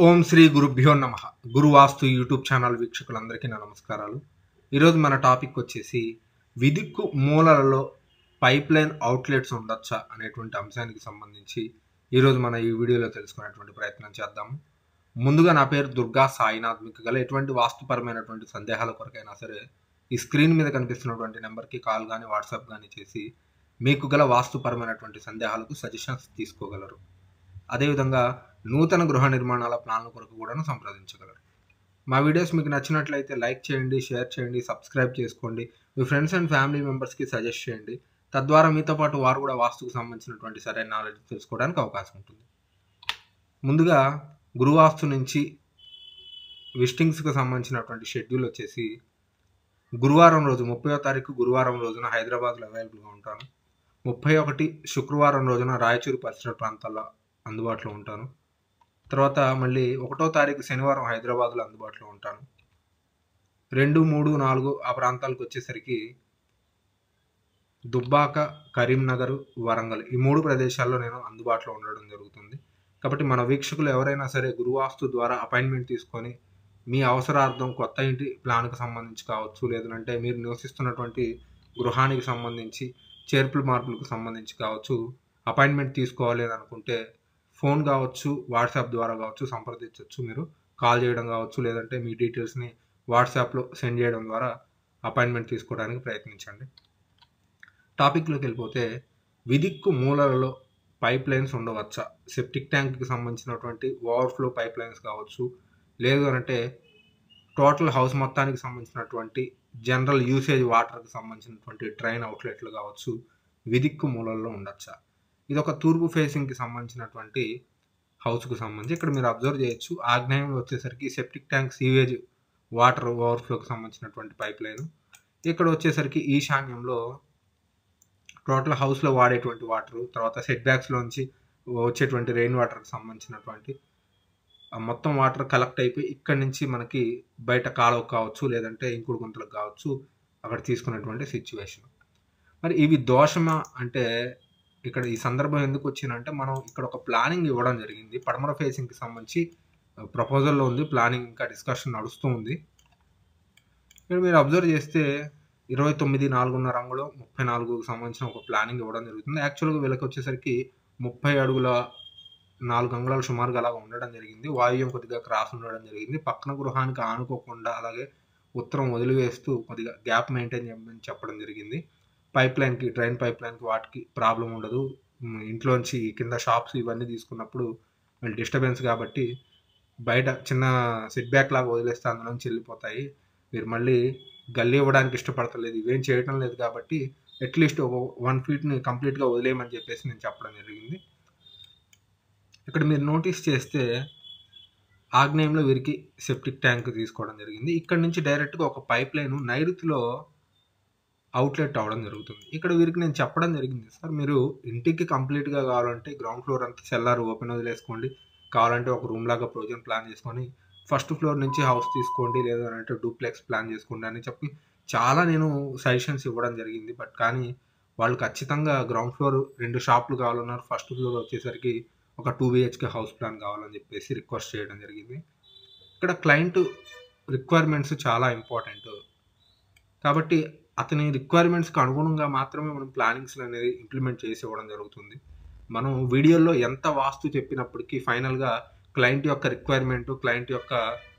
ఓం శ్రీ గురుభ్యో నమ గురువాస్తు YouTube channel వీక్షకులందరికీ నా నమస్కారాలు ఈరోజు మన టాపిక్ వచ్చేసి విదిక్కు మూలలలో పైప్ లైన్ అవుట్లెట్స్ ఉండొచ్చా అనేటువంటి అంశానికి సంబంధించి ఈరోజు మన ఈ వీడియోలో తెలుసుకునేటువంటి ప్రయత్నం చేద్దాము ముందుగా నా పేరు దుర్గా సాయినాథ్ మీకు గల ఎటువంటి వాస్తుపరమైనటువంటి సందేహాల కొరకైనా సరే ఈ స్క్రీన్ మీద కనిపిస్తున్నటువంటి నెంబర్కి కాల్ కానీ వాట్సాప్ కానీ చేసి మీకు గల వాస్తుపరమైనటువంటి సందేహాలకు సజెషన్స్ తీసుకోగలరు అదేవిధంగా నూతన గృహ నిర్మాణాల ప్లాన్ల కొరకు కూడా సంప్రదించగలరు మా వీడియోస్ మీకు నచ్చినట్లయితే లైక్ చేయండి షేర్ చేయండి సబ్స్క్రైబ్ చేసుకోండి మీ ఫ్రెండ్స్ అండ్ ఫ్యామిలీ మెంబర్స్కి సజెస్ట్ చేయండి తద్వారా మీతో పాటు వారు కూడా వాస్తుకు సంబంధించినటువంటి సరైన నాలెడ్జ్ తెలుసుకోవడానికి అవకాశం ఉంటుంది ముందుగా గురువాస్తు నుంచి విస్టింగ్స్కి సంబంధించినటువంటి షెడ్యూల్ వచ్చేసి గురువారం రోజు ముప్పై తారీఖు గురువారం రోజున హైదరాబాద్లో అవైలబుల్గా ఉంటాను ముప్పై ఒకటి శుక్రవారం రోజున రాయచూరు పరిసర ప్రాంతాల్లో అందుబాటులో ఉంటాను తర్వాత మళ్ళీ ఒకటో తారీఖు శనివారం హైదరాబాద్లో అందుబాటులో ఉంటాను రెండు మూడు నాలుగు ఆ ప్రాంతాలకు వచ్చేసరికి దుబ్బాక కరీంనగర్ వరంగల్ ఈ మూడు ప్రదేశాల్లో నేను అందుబాటులో ఉండడం జరుగుతుంది కాబట్టి మన వీక్షకులు ఎవరైనా సరే గురువాస్తు ద్వారా అపాయింట్మెంట్ తీసుకొని మీ అవసరార్థం కొత్త ఇంటి ప్లాన్కి సంబంధించి కావచ్చు లేదంటే మీరు నివసిస్తున్నటువంటి గృహానికి సంబంధించి చేర్పులు మార్పులకు సంబంధించి కావచ్చు అపాయింట్మెంట్ తీసుకోవాలి అని అనుకుంటే ఫోన్ కావచ్చు వాట్సాప్ ద్వారా కావచ్చు సంప్రదించవచ్చు మీరు కాల్ చేయడం కావచ్చు లేదంటే మీ డీటెయిల్స్ని వాట్సాప్లో సెండ్ చేయడం ద్వారా అపాయింట్మెంట్ తీసుకోవడానికి ప్రయత్నించండి టాపిక్లోకి వెళ్ళిపోతే విదిక్కు మూలలలో పైప్ లైన్స్ ఉండవచ్చా సెప్టిక్ ట్యాంక్కి సంబంధించినటువంటి ఓవర్ఫ్లో పైప్ లైన్స్ కావచ్చు లేదు అంటే టోటల్ హౌస్ మొత్తానికి సంబంధించినటువంటి జనరల్ యూసేజ్ వాటర్కి సంబంధించినటువంటి డ్రైన్ అవుట్లెట్లు కావచ్చు విదిక్కు మూలల్లో ఉండొచ్చా ఇది ఒక తూర్పు ఫేసింగ్కి సంబంధించినటువంటి హౌస్కు సంబంధించి ఇక్కడ మీరు అబ్జర్వ్ చేయొచ్చు ఆగ్నేయంలో వచ్చేసరికి సెప్టిక్ ట్యాంక్ సీవేజ్ వాటర్ ఓవర్ఫ్లోకి సంబంధించినటువంటి పైప్ లైన్ ఇక్కడ వచ్చేసరికి ఈశాన్యంలో టోటల్ హౌస్లో వాడేటువంటి వాటర్ తర్వాత సెట్ బ్యాక్స్లోంచి వచ్చేటువంటి రెయిన్ వాటర్కి సంబంధించినటువంటి మొత్తం వాటర్ కలెక్ట్ అయిపోయి ఇక్కడ నుంచి మనకి బయట కాలువ కావచ్చు లేదంటే ఇంకుడు గుంతలకు కావచ్చు అక్కడ తీసుకున్నటువంటి సిచ్యువేషన్ మరి ఇవి దోషమా అంటే ఇక్కడ ఈ సందర్భం ఎందుకు వచ్చిందంటే మనం ఇక్కడ ఒక ప్లానింగ్ ఇవ్వడం జరిగింది పడమర ఫేసింగ్కి సంబంధించి ప్రపోజల్లో ఉంది ప్లానింగ్ ఇంకా డిస్కషన్ నడుస్తూ ఉంది ఇక్కడ మీరు అబ్జర్వ్ చేస్తే ఇరవై తొమ్మిది నాలుగున్నర రంగులో ముప్పై నాలుగుకు సంబంధించిన ఒక ప్లానింగ్ ఇవ్వడం జరుగుతుంది యాక్చువల్గా వీళ్ళకి వచ్చేసరికి ముప్పై అడుగుల నాలుగు అంగుళాలు సుమారుగా అలాగా ఉండడం జరిగింది వాయువ్యం కొద్దిగా క్రాస్ ఉండడం జరిగింది పక్కన గృహానికి ఆనుకోకుండా అలాగే ఉత్తరం వదిలివేస్తూ కొద్దిగా గ్యాప్ మెయింటైన్ చేయమని చెప్పడం జరిగింది పైప్ లైన్కి డ్రైన్ పైప్ లైన్కి వాటికి ప్రాబ్లం ఉండదు ఇంట్లోంచి కింద షాప్స్ ఇవన్నీ తీసుకున్నప్పుడు వీళ్ళు డిస్టర్బెన్స్ కాబట్టి బయట చిన్న సెట్ బ్యాక్ లాగా వదిలేస్తే అందులోంచి వెళ్ళిపోతాయి మీరు మళ్ళీ గల్లీ ఇవ్వడానికి ఇష్టపడతలేదు ఇవేం చేయటం లేదు కాబట్టి అట్లీస్ట్ ఒక వన్ ఫీట్ని కంప్లీట్గా వదిలేయమని చెప్పేసి నేను చెప్పడం జరిగింది ఇక్కడ మీరు నోటీస్ చేస్తే ఆగ్నేయంలో వీరికి సెప్టిక్ ట్యాంక్ తీసుకోవడం జరిగింది ఇక్కడ నుంచి డైరెక్ట్గా ఒక పైప్ లైన్ నైరుతిలో అవుట్లెట్ అవ్వడం జరుగుతుంది ఇక్కడ వీరికి నేను చెప్పడం జరిగింది సార్ మీరు ఇంటికి కంప్లీట్గా కావాలంటే గ్రౌండ్ ఫ్లోర్ అంతా సెల్లార్ ఓపెన్ వదిలేసుకోండి కావాలంటే ఒక రూమ్ లాగా ప్రొవిజన్ ప్లాన్ చేసుకొని ఫస్ట్ ఫ్లోర్ నుంచి హౌస్ తీసుకోండి లేదంటే డూప్లెక్స్ ప్లాన్ చేసుకోండి అని చెప్పి చాలా నేను సజెషన్స్ ఇవ్వడం జరిగింది బట్ కానీ వాళ్ళు ఖచ్చితంగా గ్రౌండ్ ఫ్లోర్ రెండు షాపులు కావాలన్నారు ఫస్ట్ ఫ్లోర్ వచ్చేసరికి ఒక టూ బిహెచ్కే హౌస్ ప్లాన్ కావాలని చెప్పేసి రిక్వెస్ట్ చేయడం జరిగింది ఇక్కడ క్లయింట్ రిక్వైర్మెంట్స్ చాలా ఇంపార్టెంట్ కాబట్టి అతని రిక్వైర్మెంట్స్కి అనుగుణంగా మాత్రమే మనం ప్లానింగ్స్ అనేది ఇంప్లిమెంట్ చేసి ఇవ్వడం జరుగుతుంది మనం వీడియోలో ఎంత వాస్తు చెప్పినప్పటికీ ఫైనల్గా క్లయింట్ యొక్క రిక్వైర్మెంట్ క్లయింట్ యొక్క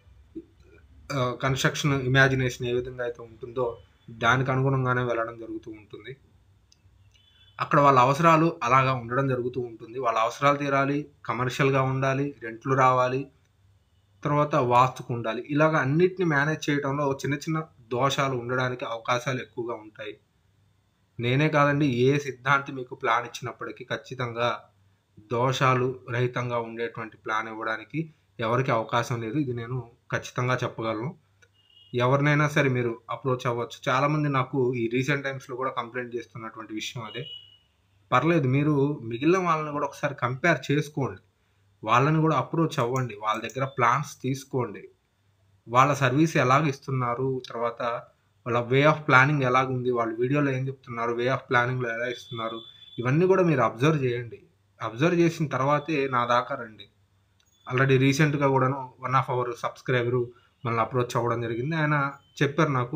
కన్స్ట్రక్షన్ ఇమాజినేషన్ ఏ విధంగా అయితే ఉంటుందో దానికి అనుగుణంగానే వెళ్ళడం జరుగుతూ ఉంటుంది అక్కడ వాళ్ళ అవసరాలు అలాగా ఉండడం జరుగుతూ ఉంటుంది వాళ్ళ అవసరాలు తీరాలి కమర్షియల్గా ఉండాలి రెంట్లు రావాలి తర్వాత వాస్తుకు ఉండాలి ఇలాగ అన్నిటిని మేనేజ్ చేయడంలో చిన్న చిన్న దోషాలు ఉండడానికి అవకాశాలు ఎక్కువగా ఉంటాయి నేనే కాదండి ఏ సిద్ధాంతి మీకు ప్లాన్ ఇచ్చినప్పటికీ ఖచ్చితంగా దోషాలు రహితంగా ఉండేటువంటి ప్లాన్ ఇవ్వడానికి ఎవరికి అవకాశం లేదు ఇది నేను ఖచ్చితంగా చెప్పగలను ఎవరినైనా సరే మీరు అప్రోచ్ అవ్వచ్చు చాలామంది నాకు ఈ రీసెంట్ టైమ్స్లో కూడా కంప్లైంట్ చేస్తున్నటువంటి విషయం అదే పర్లేదు మీరు మిగిలిన వాళ్ళని కూడా ఒకసారి కంపేర్ చేసుకోండి వాళ్ళని కూడా అప్రోచ్ అవ్వండి వాళ్ళ దగ్గర ప్లాన్స్ తీసుకోండి వాళ్ళ సర్వీస్ ఎలాగ ఇస్తున్నారు తర్వాత వాళ్ళ వే ఆఫ్ ప్లానింగ్ ఎలాగుంది వాళ్ళ వీడియోలో ఏం చెప్తున్నారు వే ఆఫ్ ప్లానింగ్లో ఎలా ఇస్తున్నారు ఇవన్నీ కూడా మీరు అబ్జర్వ్ చేయండి అబ్జర్వ్ చేసిన తర్వాతే నా దాకా రండి ఆల్రెడీ రీసెంట్‌గా గూడాను వన్ ఆఫ్ అవర్ సబ్‌స్క్రైబరు మనల్ని అప్రోచ్ అవ్వడం జరిగింది. ఆయన చెప్పారు నాకు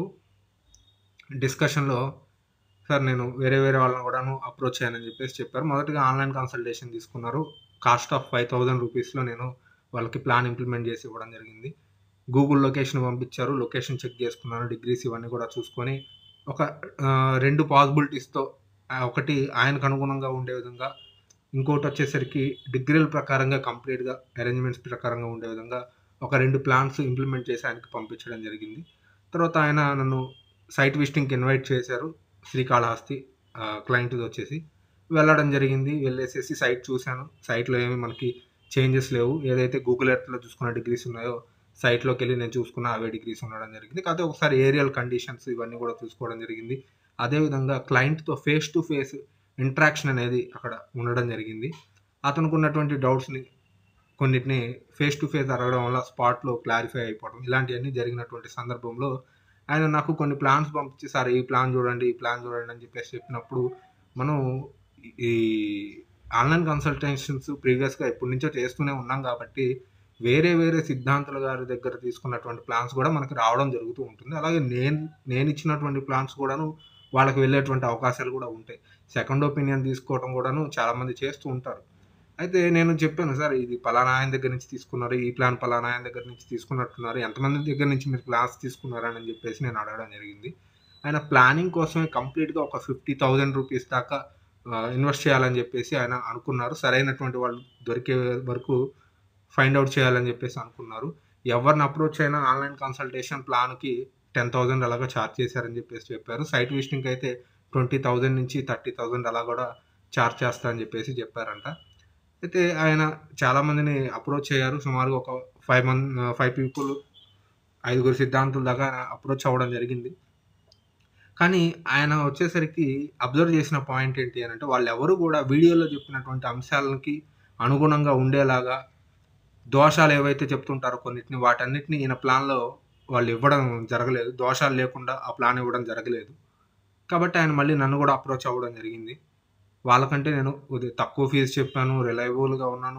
డిస్కషన్‌లో సార్ నేను వేరే వేరే వాళ్ళని గూడాను అప్రోచ్ అయ్యానని జెప్పేసి చెప్పారు. మొదటగా ఆన్‌లైన్ కన్సల్టేషన్ తీసుకున్నారు. కాస్ట్ ఆఫ్ 5000 రూపీస్‌లో నేను వాళ్ళకి ప్లాన్ ఇంప్లిమెంట్ జేసి ఇవ్వడం జరిగింది. గూగుల్ లొకేషన్ పంపించారు. లొకేషన్ చెక్ జేసుకున్నాను. డిగ్రీస్ ఇవన్నీ గూడా చూసుకొని ఒక ఆహ్, 2 పాసిబిలిటీస్‌తో ఆహ్, ఒకటి ఆయనకు అనుగుణంగా ఉండే విధంగా, ఇంకోటొచ్చేసరికి డిగ్రీల ప్రకారంగా కంప్లీట్‌గా అరేంజ్‌మెంట్స్ ప్రకారంగా ఉండే విధంగా ఒక 2 ప్లాన్స్ ఇంప్లిమెంట్ చేసి ఆయనకి పంపించడం జరిగింది. తర్వాత ఆయన నన్ను సైట్ విజిటింగ్‌కి ఇన్వైట్ చేశారు. శ్రీకాళహస్తి ఆహ్, క్లయింట్‌దొచ్చేసి. వెళ్ళడం జరిగింది. వెళ్ళేసేసి సైట్ చూసాను. సైట్‌లో ఏమి మనకి చేంజెస్ లేవు. ఏదైతే గూగుల్ ఎర్త్‌లో చూసుకున్న డిగ్రీస్ ఉన్నాయో సైట్‌లోకెళ్ళి నేను చూసుకున్న అవే డిగ్రీస్ ఉండడం జరిగింది. కాకపోతే ఒకసారి ఏరియల్ కండిషన్స్ ఇవన్నీ గూడా చూసుకోవడం జరిగింది. అదే విధంగా క్లయింట్‌తో ఫేస్ టు ఫేస్ ఇంటరాక్షన్ అనేది అక్కడ ఉండడం జరిగింది. అతనుకున్నటువంటి డౌట్స్‌ని కొన్నిటిని ఫేస్ టు ఫేస్ అడగడం వల్ల స్పాట్‌లో క్లారిఫై అయిపోవడం ఇలాంటియన్నీ జరిగినటువంటి సందర్భంలో ఆయన నాకు కొన్ని ప్లాన్స్ పంపించి సార్ ఈ ప్లాన్ జూడండి, ఈ ప్లాన్ జూడండి అని జెప్పేసి చెప్పినప్పుడు మనం ఈ ఆన్‌లైన్ కన్సల్టేషన్స్ ప్రీవియస్‌గా ఎప్పటినుంచో చేస్తూనే ఉన్నాం గాబట్టి వేరే వేరే సిద్ధాంతుల గారి దగ్గర తీసుకున్నటువంటి ప్లాన్స్ గూడా మనకి రావడం జరుగుతూ ఉంటుంది. అలాగే నేను నేనిచ్చినటువంటి ప్లాన్స్ గూడాను వాళ్ళకి వెళ్ళేటువంటి అవకాశాలు గూడా ఉంటాయి. సెకండ్ ఒపీనియన్ తీసుకోవడం గూడాను చాలామంది చేస్తూ ఉంటారు. అయితే నేను చెప్పాను సార్ ఇది పలానా ఆయన దగ్గర నుంచి తీసుకున్నారు. ఈ ప్లాన్ పలానా ఆయన దగ్గర నుంచి తీసుకున్నట్టున్నారు. ఎంతమంది దగ్గర నుంచి మీరు ప్లాన్స్ తీసుకున్నారని జెప్పేసి నేను అడగడం జరిగింది. ఆయన ప్లానింగ్ కోసమే కంప్లీట్‌గా ఒక 50,000 రూపీస్ దాకా ఆహ్, ఇన్వెస్ట్ చేయాలని జెప్పేసి ఆయన అనుకున్నారు. సరైనటువంటి వాళ్ళు దొరికే వరకు ఫైండ్ ఔట్ చేయాలని జెప్పేసి అనుకున్నారు. ఎవరిని అప్రోచ్ అయినా ఆన్‌లైన్ కన్సల్టేషన్ ప్లాన్‌కి 10,000 అలాగా చార్జ్ చేశారని జెప్పేసి చెప్పారు. సైట్ విజిటింగ్‌కైతే 20,000 నుంచి 30,000 అలా గూడా చార్జ్ చేస్తా అని జెప్పేసి చెప్పారంట. అయితే ఆయన చాలా మందిని అప్రోచ్ అయ్యారు. సుమారుగా ఒక 5 మం ఆహ్, 5 పీపుల్ ఐదుగురు సిద్ధాంతుల దాకా అప్రోచ్ అవ్వడం జరిగింది. కానీ ఆయన వచ్చేసరికి అబ్జర్వ్ చేసిన పాయింట్ ఏంటి అనంటే వాళ్ళెవరు గూడా వీడియోలో చెప్పినటువంటి అంశాలకి అనుగుణంగా ఉండేలాగా దోషాలు ఏవైతే చెప్తుంటారో కొన్నిటిని వాటన్నిటిని ఈయన ప్లాన్‌లో వాళ్ళు ఇవ్వడం జరగలేదు. దోషాలు లేకుండా ఆ ప్లాన్ ఇవ్వడం జరగలేదు. కాబట్టి ఆయన మళ్ళీ నన్ను గూడా అప్రోచ్ అవ్వడం జరిగింది. వాళ్ళకంటే నేను కొద్దిగా తక్కువ ఫీజ్ చెప్పాను. రిలయబుల్‌గా ఉన్నాను.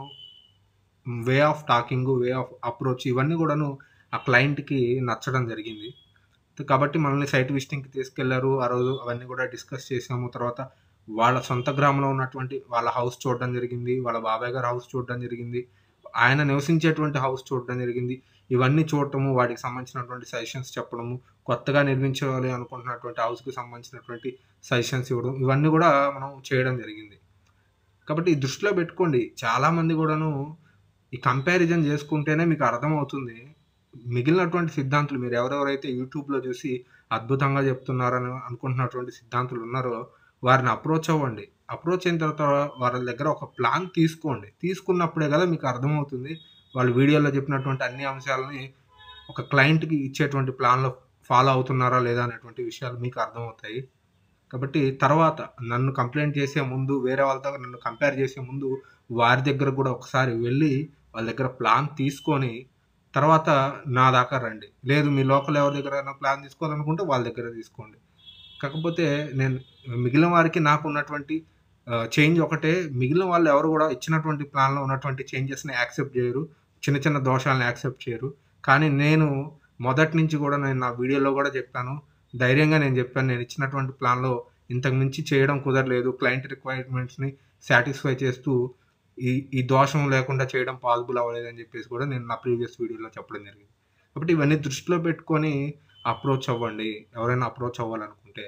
Way of talking, way of approach ఇవన్నీ గూడాను ఆ క్లయింట్‌కి నచ్చడం జరిగింది. కాబట్టి మనల్ని సైట్ విజిటింగ్‌కి తీసుకెళ్లారు. ఆ రోజు అవన్నీ గూడా డిస్కస్ చేసాము. తర్వాత వాళ్ళ సొంత గ్రామంలో ఉన్నటువంటి వాళ్ళ హౌస్ చూడడం జరిగింది. వాళ్ళ బాబాయ్ గారి హౌస్ చూడడం జరిగింది. ఆయన నివసించేటువంటి హౌస్ చూడడం జరిగింది. ఇవన్నీ చూడటము, వాటికి సంబంధించినటువంటి సజెషన్స్ చెప్పడము, కొత్తగా నిర్మించాలి అనుకుంటున్నటువంటి హౌస్‌కి సంబంధించినటువంటి సజెషన్స్ ఇవ్వడం ఇవన్నీ గూడా మనం చేయడం జరిగింది. కాబట్టి దృష్టిలో పెట్టుకోండి. చాలామంది గూడాను ఈ కంపారిజన్ జేసుకుంటేనే మీకు అర్థమవుతుంది. మిగిలినటువంటి సిద్ధాంతులు మీరు ఎవరెవరైతే యూట్యూబ్‌లో జూసి అద్భుతంగా చెప్తున్నారని అనుకుంటున్నటువంటి సిద్ధాంతులు ఉన్నారో వారిని అప్రోచ్ అవ్వండి. అప్రోచ్ అయిన తర్వాత వాళ్ళ దగ్గర ఒక ప్లాన్ తీసుకోండి. తీసుకున్నప్పుడే గదా మీకు అర్థమవుతుంది. వాళ్ళు వీడియోలో చెప్పినటువంటి అన్ని అంశాలని ఒక క్లయింట్‌కి ఇచ్చేటువంటి ప్లాన్‌లో ఫాలో అవుతున్నారా లేదా అనేటువంటి విషయాలు మీకు అర్థమవుతాయి. కాబట్టి తర్వాత నన్ను కంప్లెయింట్ చేసే ముందు వేరే వాళ్ళతో నన్ను కంపేర్ చేసే ముందు వారి దగ్గర గూడా ఒకసారి వెళ్లి వాళ్ళ దగ్గర ప్లాన్ తీసుకొని తర్వాత నా దాకా రండి. లేదు మీ లోకల్ ఎవరి దగ్గరైనా ప్లాన్ తీసుకోవాలనుకుంటే వాళ్ళ దగ్గర తీసుకోండి. కాకపోతే నేను మిగిలిన వారికి నాకు ఉన్నటువంటి ఆహ్, చేంజ్ ఒకటే. మిగిలిన వాళ్ళు ఎవరు గూడా ఇచ్చినటువంటి ప్లాన్‌లో ఉన్నటువంటి చేంజెస్‌ని యాక్సెప్ట్ జేయరు. చిన్న చిన్న దోషాలను యాక్సెప్ట్ చేయరు. కానీ నేను మొదటి నుంచి గూడా నేను నా వీడియోలో గూడా చెప్పాను. ధైర్యంగా నేను చెప్పాను. నేను ఇచ్చినటువంటి ప్లాన్‌లో ఇంతకు మించి చేయడం కుదరలేదు. క్లయింట్ రిక్వైర్మెంట్స్‌ని సాటిస్ఫై చేస్తూ ఈ ఈ దోషం లేకుండా చేయడం పాసిబుల్ అవ్వలేదని జెప్పేసి గూడా నేను నా ప్రీవియస్ వీడియోలో చెప్పడం జరిగింది. కాబట్టి ఇవన్నీ దృష్టిలో పెట్టుకొని అప్రోచ్ అవ్వండి. ఎవరైనా అప్రోచ్ అవ్వాలనుకుంటే.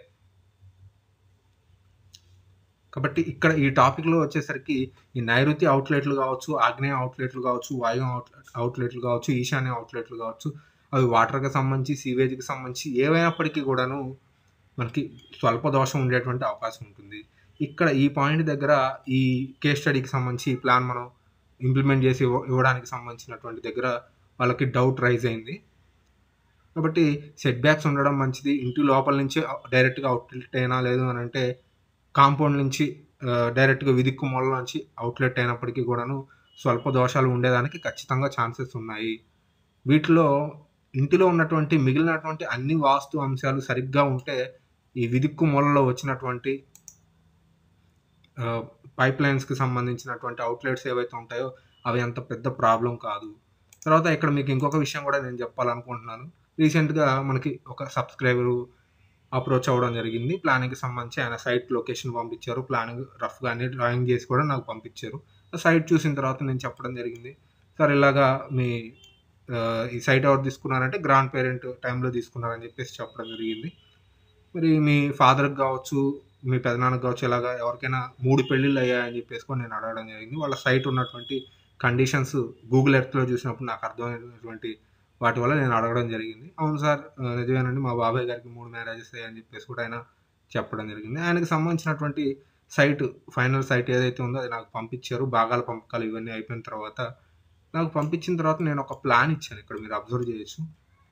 కాబట్టి ఇక్కడ ఈ టాపిక్‌లో వచ్చేసరికి ఈ నైరుతి అవుట్‌లెట్లు గావచ్చు, ఆగ్నేయ అవుట్‌లెట్లు గావచ్చు, వాయువ్య అవుట్‌లెట్ అవుట్‌లెట్లు గావచ్చు, ఈశాన్య అవుట్‌లెట్లు గావచ్చు, అవి వాటర్‌కి సంబంధించి, సీవేజ్‌కి సంబంధించి ఏవైనప్పటికీ గూడాను మనకి స్వల్ప దోషం ఉండేటువంటి అవకాశం ఉంటుంది. ఇక్కడ ఈ పాయింట్ దగ్గర ఈ కేస్ స్టడీకి సంబంధించి ఈ ప్లాన్ మనం ఇంప్లిమెంట్ జేసి ఇవ్వ ఇవ్వడానికి సంబంధించినటువంటి దగ్గర వాళ్ళకి డౌట్ రైజ్ అయింది. కాబట్టి సెట్ బ్యాక్స్ ఉండడం మంచిది. ఇంటి లోపల నుంచి ఆహ్, డైరెక్ట్‌గా అవుట్‌లెట్ అయినా లేదు అనంటే కాంపౌండ్ నుంచి ఆహ్, డైరెక్ట్‌గా విదిక్కు మూల నుంచి అవుట్‌లెట్ అయినప్పటికీ గూడాను స్వల్ప దోషాలు ఉండేదానికి ఖచ్చితంగా ఛాన్సెస్ ఉన్నాయి. వీటిలో ఇంటిలో ఉన్నటువంటి మిగిలినటువంటి అన్ని వాస్తు అంశాలు సరిగ్గా ఉంటే ఈ విదిక్కు మూలలో వచ్చినటువంటి ఆహ్, పైప్ లైన్స్‌కి సంబంధించినటువంటి అవుట్‌లెట్స్ ఏవైతే ఉంటాయో అవి అంత పెద్ద ప్రాబ్లం కాదు తర్వాత ఇక్కడ మీకు ఇంకొక విషయం కూడా నేను చెప్పాలనుకుంటున్నాను రీసెంట్గా మనకి ఒక సబ్స్క్రైబరు అప్రోచ్ అవ్వడం జరిగింది ప్లానింగ్కి సంబంధించి ఆయన సైట్ లొకేషన్ పంపించారు ప్లానింగ్ రఫ్గా అన్ని డ్రాయింగ్ చేసి కూడా నాకు పంపించారు సైట్ చూసిన తర్వాత నేను చెప్పడం జరిగింది సార్ ఇలాగా మీ ఆ, ఈ సైట్ ఎవరు తీసుకున్నారంటే గ్రాండ్ పేరెంట్ టైంలో తీసుకున్నారని చెప్పేసి చెప్పడం జరిగింది మరి మీ ఫాదర్కి కావచ్చు మీ పెదనాన్నకి కావచ్చు ఇలాగా ఎవరికైనా మూడు పెళ్ళిళ్ళు అయ్యాయని చెప్పేసి కూడా నేను అడగడం జరిగింది వాళ్ళ సైట్ ఉన్నటువంటి కండిషన్స్ గూగుల్ ఎర్త్లో చూసినప్పుడు నాకు అర్థమైనటువంటి వాటి వల్ల నేను అడగడం జరిగింది అవును సార్ ఆ, నిజమేనండి మా బాబాయ్ గారికి మూడు మ్యారేజెస్ అయ్యాయని చెప్పేసి కూడా ఆయన చెప్పడం జరిగింది ఆయనకి సంబంధించినటువంటి సైట్ ఫైనల్ సైట్ ఏదైతే ఉందో అది నాకు పంపించారు భాగాల పంపకాలు ఇవన్నీ అయిపోయిన తర్వాత నాకు పంపించిన తర్వాత నేను ఒక ప్లాన్ ఇచ్చాను ఇక్కడ మీరు అబ్జర్వ్ చేయొచ్చు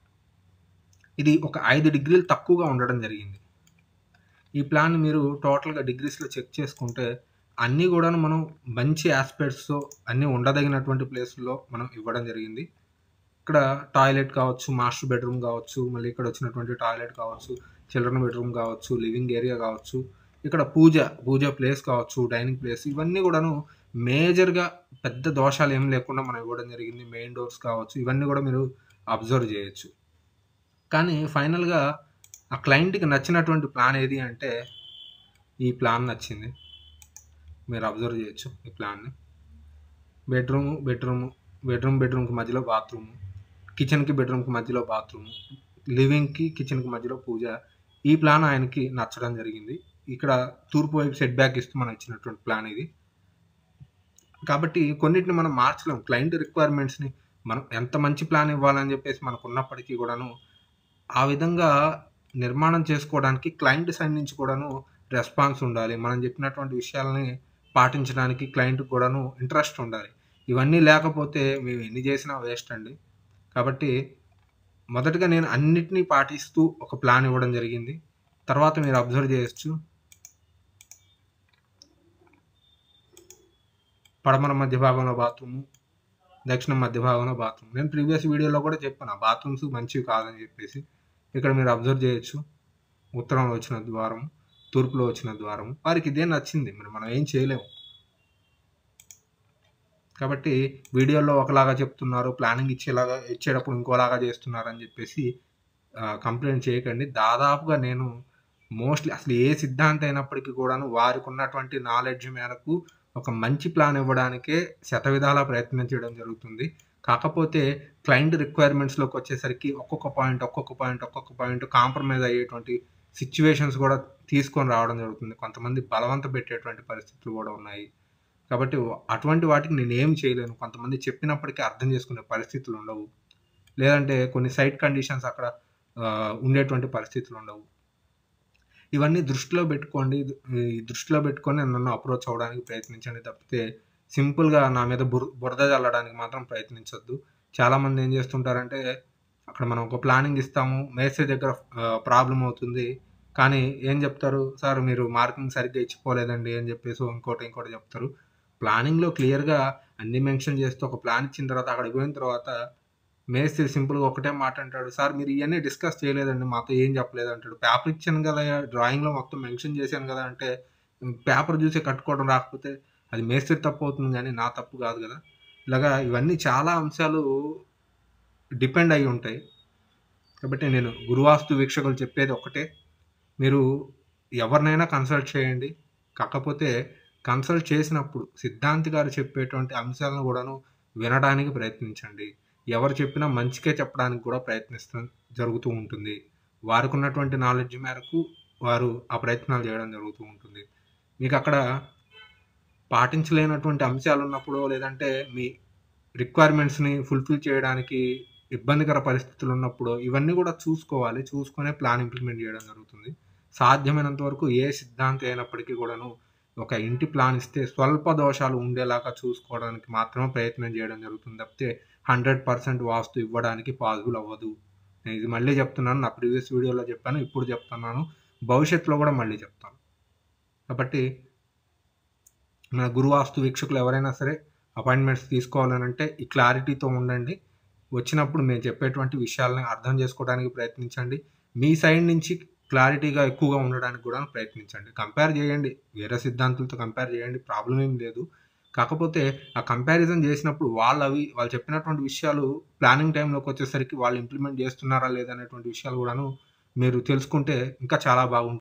ఇది ఒక ఐదు డిగ్రీలు తక్కువగా ఉండడం జరిగింది ఈ ప్లాన్ మీరు టోటల్గా డిగ్రీస్లో చెక్ చేసుకుంటే అన్నీ కూడా మనం మంచి ఆస్పెక్ట్స్తో అన్నీ ఉండదగినటువంటి ప్లేస్లో మనం ఇవ్వడం జరిగింది ఇక్కడ టాయిలెట్ కావచ్చు మాస్టర్ బెడ్రూమ్ కావచ్చు మళ్ళీ ఇక్కడ వచ్చినటువంటి టాయిలెట్ కావచ్చు చిల్డ్రన్ బెడ్రూమ్ కావచ్చు లివింగ్ ఏరియా కావచ్చు ఇక్కడ పూజ పూజ ప్లేస్ కావచ్చు డైనింగ్ ప్లేస్ ఇవన్నీ కూడాను మేజర్గా పెద్ద దోషాలు ఏం లేకుండా మనం ఇవ్వడం జరిగింది మెయిన్ డోర్స్ కావచ్చు ఇవన్నీ కూడా మీరు అబ్జర్వ్ చేయొచ్చు కానీ ఫైనల్గా ఆ క్లయింట్కి నచ్చినటువంటి ప్లాన్ ఏది అంటే ఈ ప్లాన్ నచ్చింది మీరు అబ్జర్వ్ చేయొచ్చు ఈ ప్లాన్ని బెడ్రూమ్ బెడ్రూమ్ బెడ్రూమ్ బెడ్రూమ్కి మధ్యలో బాత్రూమ్ కిచెన్కి బెడ్రూమ్కి మధ్యలో బాత్రూమ్ లివింగ్కి కిచెన్కి మధ్యలో పూజ ఈ ప్లాన్ ఆయనకి నచ్చడం జరిగింది ఇక్కడ తూర్పు వైపు సెట్ బ్యాక్ ఇస్తూ మనం ఇచ్చినటువంటి ప్లాన్ ఇది కాబట్టి కొన్నిటిని మనం మార్చలేం క్లయింట్ రిక్వైర్మెంట్స్ని మనం ఎంత మంచి ప్లాన్ ఇవ్వాలని చెప్పేసి మనకు ఉన్నప్పటికీ కూడాను ఆ విధంగా నిర్మాణం చేసుకోవడానికి క్లయింట్ సైడ్ నుంచి కూడాను రెస్పాన్స్ ఉండాలి మనం చెప్పినటువంటి విషయాలని పాటించడానికి క్లయింట్ కూడాను ఇంట్రెస్ట్ ఉండాలి ఇవన్నీ లేకపోతే మేము ఎన్ని చేసినా వేస్ట్ అండి కాబట్టి మొదటగా నేను అన్నిటినీ పాటిస్తూ ఒక ప్లాన్ ఇవ్వడం జరిగింది తర్వాత మీరు అబ్జర్వ్ చేయొచ్చు పడమర మధ్య భాగంలో బాత్రూము దక్షిణ మధ్య భాగంలో బాత్రూమ్ నేను ప్రీవియస్ వీడియోలో కూడా చెప్పాను ఆ బాత్రూమ్స్ మంచివి కాదని చెప్పేసి ఇక్కడ మీరు అబ్జర్వ్ చేయొచ్చు ఉత్తరంలో వచ్చిన ద్వారం తూర్పులో వచ్చిన ద్వారం వారికి ఇదే నచ్చింది మరి మనం ఏం చేయలేము కాబట్టి వీడియోలో ఒకలాగా చెప్తున్నారు ప్లానింగ్ ఇచ్చేలాగా ఇచ్చేటప్పుడు ఇంకోలాగా చేస్తున్నారు అని చెప్పేసి కంప్లైంట్ చేయకండి దాదాపుగా నేను మోస్ట్లీ అసలు ఏ సిద్ధాంతం అయినప్పటికీ కూడాను వారికి ఉన్నటువంటి నాలెడ్జ్ మేరకు ఒక మంచి ప్లాన్ ఇవ్వడానికే శతవిధాలా ప్రయత్నం చేయడం జరుగుతుంది కాకపోతే క్లయింట్ రిక్వైర్మెంట్స్లోకి వచ్చేసరికి ఒక్కొక్క పాయింట్ ఒక్కొక్క పాయింట్ ఒక్కొక్క పాయింట్ కాంప్రమైజ్ అయ్యేటువంటి సిచ్యువేషన్స్ కూడా తీసుకొని రావడం జరుగుతుంది కొంతమంది బలవంత పెట్టేటువంటి పరిస్థితులు కూడా ఉన్నాయి కాబట్టి అటువంటి వాటికి నేను ఏం చేయలేను కొంతమంది చెప్పినప్పటికీ అర్థం చేసుకునే పరిస్థితులు ఉండవు లేదంటే కొన్ని సైట్ కండిషన్స్ అక్కడ ఆ, ఉండేటువంటి పరిస్థితులు ఉండవు ఇవన్నీ దృష్టిలో పెట్టుకోండి ఈ దృష్టిలో పెట్టుకొని నన్ను అప్రోచ్ అవ్వడానికి ప్రయత్నించండి తప్పితే సింపుల్గా నా మీద బుర బురద చల్లడానికి మాత్రం ప్రయత్నించొద్దు చాలామంది ఏం చేస్తుంటారంటే అక్కడ మనం ఒక ప్లానింగ్ ఇస్తాము మేసే దగ్గర ప్రాబ్లం అవుతుంది కానీ ఏం చెప్తారు సార్ మీరు మార్కింగ్ సరిగ్గా ఇచ్చిపోలేదండి అని చెప్పేసి ఇంకోటి ఇంకోటి చెప్తారు ప్లానింగ్లో క్లియర్గా అన్ని మెన్షన్ చేస్తూ ఒక ప్లాన్ ఇచ్చిన తర్వాత అక్కడికి పోయిన తర్వాత మేస్త్రి సింపుల్గా ఒకటే మాట అంటాడు సార్ మీరు ఇవన్నీ డిస్కస్ చేయలేదండి మాతో ఏం చెప్పలేదు అంటాడు పేపర్ ఇచ్చాను కదా డ్రాయింగ్లో మొత్తం మెన్షన్ చేశాను కదా అంటే పేపర్ చూసి కట్టుకోవడం రాకపోతే అది మేస్త్రి తప్పు అవుతుంది కానీ నా తప్పు కాదు కదా ఇలాగా ఇవన్నీ చాలా అంశాలు డిపెండ్ అయి ఉంటాయి కాబట్టి నేను గురువాస్తు వీక్షకులు చెప్పేది ఒకటే మీరు ఎవరినైనా కన్సల్ట్ చేయండి కాకపోతే కన్సల్ట్ చేసినప్పుడు సిద్ధాంతి గారు చెప్పేటువంటి అంశాలను కూడాను వినడానికి ప్రయత్నించండి ఎవరు చెప్పినా మంచికే చెప్పడానికి కూడా ప్రయత్నిస్తూ జరుగుతూ ఉంటుంది వారికి ఉన్నటువంటి నాలెడ్జ్ మేరకు వారు ఆ ప్రయత్నాలు చేయడం జరుగుతూ ఉంటుంది మీకు అక్కడ పాటించలేనటువంటి అంశాలు ఉన్నప్పుడు లేదంటే మీ రిక్వైర్మెంట్స్ని ఫుల్ఫిల్ చేయడానికి ఇబ్బందికర పరిస్థితులు ఉన్నప్పుడు ఇవన్నీ కూడా చూసుకోవాలి చూసుకునే ప్లాన్ ఇంప్లిమెంట్ చేయడం జరుగుతుంది సాధ్యమైనంత వరకు ఏ సిద్ధాంతం అయినప్పటికీ కూడాను ఒక ఇంటి ప్లాన్ ఇస్తే స్వల్ప దోషాలు ఉండేలాగా చూసుకోవడానికి మాత్రమే ప్రయత్నం చేయడం జరుగుతుంది తప్పితే హండ్రెడ్ పర్సెంట్ వాస్తు ఇవ్వడానికి పాసిబుల్ అవ్వదు నేను ఇది మళ్ళీ చెప్తున్నాను నా ప్రీవియస్ వీడియోలో చెప్పాను ఇప్పుడు చెప్తున్నాను భవిష్యత్తులో కూడా మళ్ళీ చెప్తాను కాబట్టి మన గురువాస్తు వీక్షకులు ఎవరైనా సరే అపాయింట్మెంట్స్ తీసుకోవాలనంటే ఈ క్లారిటీతో ఉండండి వచ్చినప్పుడు మేము చెప్పేటువంటి విషయాలని అర్థం చేసుకోవడానికి ప్రయత్నించండి మీ సైడ్ నుంచి క్లారిటీగా ఎక్కువగా ఉండడానికి కూడా ప్రయత్నించండి కంపేర్ చేయండి వేరే సిద్ధాంతులతో కంపేర్ చేయండి ప్రాబ్లం ఏం లేదు కాకపోతే ఆ కంపారిజన్ చేసినప్పుడు వాళ్ళవి వాళ్ళు చెప్పినటువంటి విషయాలు ప్లానింగ్ టైంలోకి వచ్చేసరికి వాళ్ళు ఇంప్లిమెంట్ చేస్తున్నారా లేదా అనేటువంటి విషయాలు కూడాను మీరు తెలుసుకుంటే ఇంకా చాలా బాగుంటుంది